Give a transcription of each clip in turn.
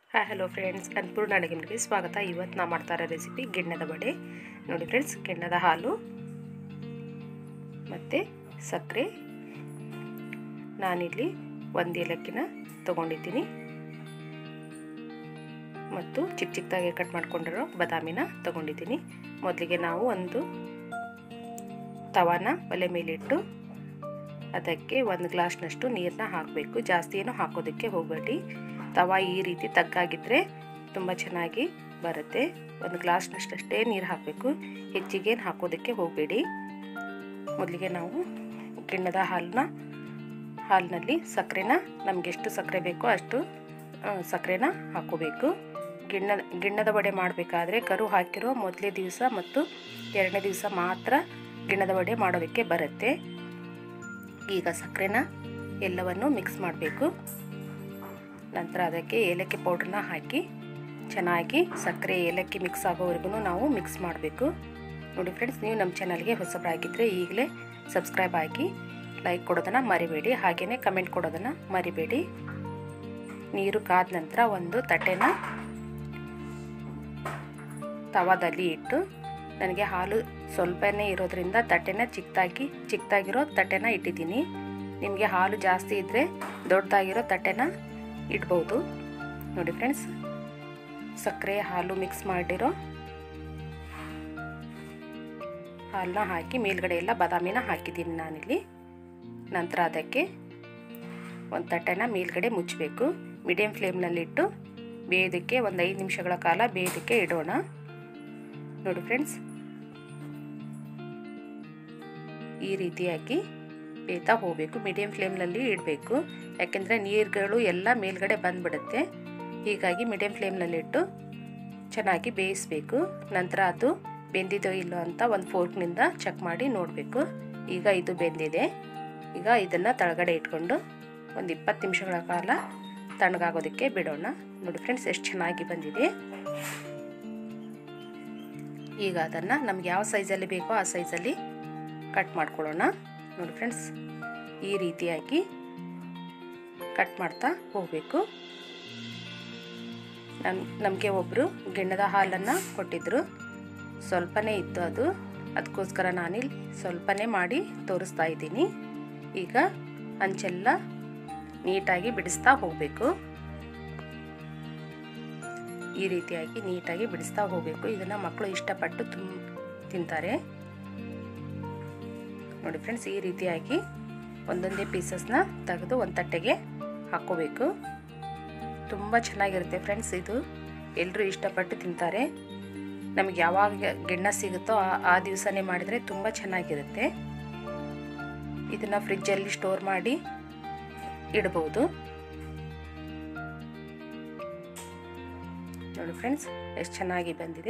hi hello friends Annapurna ಅಡುಗೆ ಮನೆಗೆ ಸ್ವಾಗತ ಇವತ್ತು ನಾ ಮಾಡ್ತಾ ಇರೋ ರೆಸಿಪಿ ಗಿಣ್ಣದ ವಡೆ ನೋಡಿ ಫ್ರೆಂಡ್ಸ್ ಗಿಣ್ಣದ ಹಾಲು ಮತ್ತು ಸಕ್ಕರೆ ನಾನಿಲ್ಲಿ ಒಂದು ಏಲಕ್ಕಿನ ತೊಗೊಂಡಿದ್ದೀನಿ ಮತ್ತು ಚಿಕ್ಕ ಚಿಕ್ಕದಾಗಿ ಕಟ್ ಮಾಡ್ಕೊಂಡಿರೋ ಬಾದಾಮಿನ ತೊಗೊಂಡಿದ್ದೀನಿ ಮೊದಲಿಗೆ ನಾವು ಒಂದು ತವಾನ ಒಲೆ ಮೇಲಿಟ್ಟು ಅದಕ್ಕೆ ಒಂದು ಗ್ಲಾಸ್ನಷ್ಟು ನೀರನ್ನ ಹಾಕಬೇಕು ಜಾಸ್ತಿ ಏನು ಹಾಕೋದಕ್ಕೆ ಹೋಗಬೇಡಿ ತವಾ ಈ ರೀತಿ ತಗ್ಗಾಗಿದ್ದರೆ ತುಂಬ ಚೆನ್ನಾಗಿ ಬರುತ್ತೆ ಒಂದು ಗ್ಲಾಸ್ನಷ್ಟೇ ನೀರು ಹಾಕಬೇಕು ಹೆಚ್ಚಿಗೇನು ಹಾಕೋದಕ್ಕೆ ಹೋಗಬೇಡಿ ಮೊದಲಿಗೆ ನಾವು ಗಿಣ್ಣದ ಹಾಲನ್ನ ಹಾಲಿನಲ್ಲಿ ಸಕ್ಕರೆನ ನಮ್ಗೆ ಎಷ್ಟು ಸಕ್ಕರೆ ಬೇಕೋ ಅಷ್ಟು ಸಕ್ಕರೆನ ಹಾಕೋಬೇಕು ಗಿಣ್ಣ ಗಿಣ್ಣದ ವಡೆ ಮಾಡಬೇಕಾದ್ರೆ ಕರು ಹಾಕಿರೋ ಮೊದಲೇ ದಿವಸ ಮತ್ತು ಎರಡನೇ ದಿವಸ ಮಾತ್ರ ಗಿಣ್ಣದ ವಡೆ ಮಾಡೋದಕ್ಕೆ ಬರುತ್ತೆ ಈಗ ಸಕ್ಕರೆನ ಎಲ್ಲವನ್ನು ಮಿಕ್ಸ್ ಮಾಡಬೇಕು ನಂತರ ಅದಕ್ಕೆ ಏಲಕ್ಕಿ ಪೌಡ್ರನ್ನ ಹಾಕಿ ಚೆನ್ನಾಗಿ ಸಕ್ಕರೆ ಏಲಕ್ಕಿ ಮಿಕ್ಸ್ ಆಗೋವರೆಗೂ ನಾವು ಮಿಕ್ಸ್ ಮಾಡಬೇಕು ನೋಡಿ ಫ್ರೆಂಡ್ಸ್ ನೀವು ನಮ್ಮ ಚಾನಲ್ಗೆ ಹೊಸಬರಾಗಿದ್ದರೆ ಈಗಲೇ ಸಬ್ಸ್ಕ್ರೈಬ್ ಆಗಿ ಲೈಕ್ ಕೊಡೋದನ್ನು ಮರಿಬೇಡಿ ಹಾಗೆಯೇ ಕಮೆಂಟ್ ಕೊಡೋದನ್ನು ಮರಿಬೇಡಿ ನೀರು ಕಾದ ನಂತರ ಒಂದು ತಟ್ಟೆನ ತವಾದಲ್ಲಿ ಇಟ್ಟು ನನಗೆ ಹಾಲು ಸ್ವಲ್ಪನೇ ಇರೋದ್ರಿಂದ ತಟ್ಟೆನ ಚಿಕ್ಕದಾಗಿ ಚಿಕ್ಕದಾಗಿರೋ ತಟ್ಟೆನ ಇಟ್ಟಿದ್ದೀನಿ ನಿಮಗೆ ಹಾಲು ಜಾಸ್ತಿ ಇದ್ದರೆ ದೊಡ್ಡದಾಗಿರೋ ತಟ್ಟೆನ ಇಡ್ಬೋದು ನೋಡಿ ಫ್ರೆಂಡ್ಸ್ ಸಕ್ಕರೆ ಹಾಲು ಮಿಕ್ಸ್ ಮಾಡಿರೋ ಹಾಲನ್ನ ಹಾಕಿ ಮೇಲ್ಗಡೆ ಎಲ್ಲ ಬಾದಾಮಿನ ಹಾಕಿದ್ದೀನಿ ನಾನಿಲ್ಲಿ ನಂತರ ಅದಕ್ಕೆ ಒಂದು ತಟ್ಟೆನ ಮೇಲ್ಗಡೆ ಮುಚ್ಚಬೇಕು ಮೀಡಿಯಮ್ ಫ್ಲೇಮ್ನಲ್ಲಿಟ್ಟು ಬೇಯೋದಕ್ಕೆ ಒಂದು ಐದು ನಿಮಿಷಗಳ ಕಾಲ ಬೇಯೋದಕ್ಕೆ ಇಡೋಣ ನೋಡಿ ಫ್ರೆಂಡ್ಸ್ ಈ ರೀತಿಯಾಗಿ ಬೇಯ್ತಾ ಹೋಗಬೇಕು ಮೀಡಿಯಮ್ ಫ್ಲೇಮ್ನಲ್ಲಿ ಇಡಬೇಕು ಯಾಕೆಂದರೆ ನೀರುಗಳು ಎಲ್ಲ ಮೇಲ್ಗಡೆ ಬಂದುಬಿಡುತ್ತೆ ಹೀಗಾಗಿ ಮೀಡಿಯಮ್ ಫ್ಲೇಮ್ನಲ್ಲಿಟ್ಟು ಚೆನ್ನಾಗಿ ಬೇಯಿಸಬೇಕು ನಂತರ ಅದು ಬೆಂದಿದೋ ಇಲ್ಲೋ ಅಂತ ಒಂದು ಫೋರ್ಕ್ನಿಂದ ಚೆಕ್ ಮಾಡಿ ನೋಡಬೇಕು ಈಗ ಇದು ಬೆಂದಿದೆ ಈಗ ಇದನ್ನು ತಳಗಡೆ ಇಟ್ಕೊಂಡು ಒಂದು ಇಪ್ಪತ್ತು ನಿಮಿಷಗಳ ಕಾಲ ತಣ್ಣಗಾಗೋದಕ್ಕೆ ಬಿಡೋಣ ನೋಡಿ ಫ್ರೆಂಡ್ಸ್ ಎಷ್ಟು ಚೆನ್ನಾಗಿ ಬಂದಿದೆ ಈಗ ಅದನ್ನು ನಮ್ಗೆ ಯಾವ ಸೈಜಲ್ಲಿ ಬೇಕೋ ಆ ಸೈಜಲ್ಲಿ ಕಟ್ ಮಾಡ್ಕೊಳ್ಳೋಣ ನೋಡಿ ಫ್ರೆಂಡ್ಸ್ ಈ ರೀತಿಯಾಗಿ ಕಟ್ ಮಾಡ್ತಾ ಹೋಗಬೇಕು ನನ್ ನಮಗೆ ಒಬ್ಬರು ಗಿಣ್ಣದ ಹಾಲನ್ನು ಕೊಟ್ಟಿದ್ದರು ಸ್ವಲ್ಪನೇ ಇತ್ತು ಅದು ಅದಕ್ಕೋಸ್ಕರ ನಾನಿಲ್ಲಿ ಸ್ವಲ್ಪನೇ ಮಾಡಿ ತೋರಿಸ್ತಾ ಇದ್ದೀನಿ ಈಗ ಅಂಚೆಲ್ಲ ನೀಟಾಗಿ ಬಿಡಿಸ್ತಾ ಹೋಗಬೇಕು ಈ ರೀತಿಯಾಗಿ ನೀಟಾಗಿ ಬಿಡಿಸ್ತಾ ಹೋಗಬೇಕು ಇದನ್ನು ಮಕ್ಕಳು ಇಷ್ಟಪಟ್ಟು ತುಂಬ ತಿಂತಾರೆ ನೋಡಿ ಫ್ರೆಂಡ್ಸ್ ಈ ರೀತಿಯಾಗಿ ಒಂದೊಂದೇ ಪೀಸಸ್ನ ತೆಗೆದು ಒಂದು ತಟ್ಟೆಗೆ ಹಾಕ್ಕೋಬೇಕು ತುಂಬ ಚೆನ್ನಾಗಿರುತ್ತೆ ಫ್ರೆಂಡ್ಸ್ ಇದು ಎಲ್ಲರೂ ಇಷ್ಟಪಟ್ಟು ತಿಂತಾರೆ ನಮಗೆ ಯಾವಾಗ ಗಿಣ್ಣ ಸಿಗುತ್ತೋ ಆ ದಿವಸನೇ ಮಾಡಿದರೆ ತುಂಬ ಚೆನ್ನಾಗಿರುತ್ತೆ ಇದನ್ನು ಫ್ರಿಜ್ಜಲ್ಲಿ ಸ್ಟೋರ್ ಮಾಡಿ ಇಡಬಹುದು ನೋಡಿ ಫ್ರೆಂಡ್ಸ್ ಎಷ್ಟು ಚೆನ್ನಾಗಿ ಬಂದಿದೆ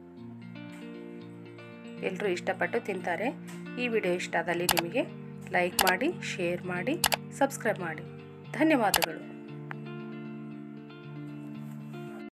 ಎಲ್ಲರೂ ಇಷ್ಟಪಟ್ಟು ತಿಂತಾರೆ ಈ ವಿಡಿಯೋ ಇಷ್ಟ ಆದಲ್ಲಿ ನಿಮಗೆ ಲೈಕ್ ಮಾಡಿ ಶೇರ್ ಮಾಡಿ ಸಬ್ಸ್ಕ್ರೈಬ್ ಮಾಡಿ ಧನ್ಯವಾದಗಳು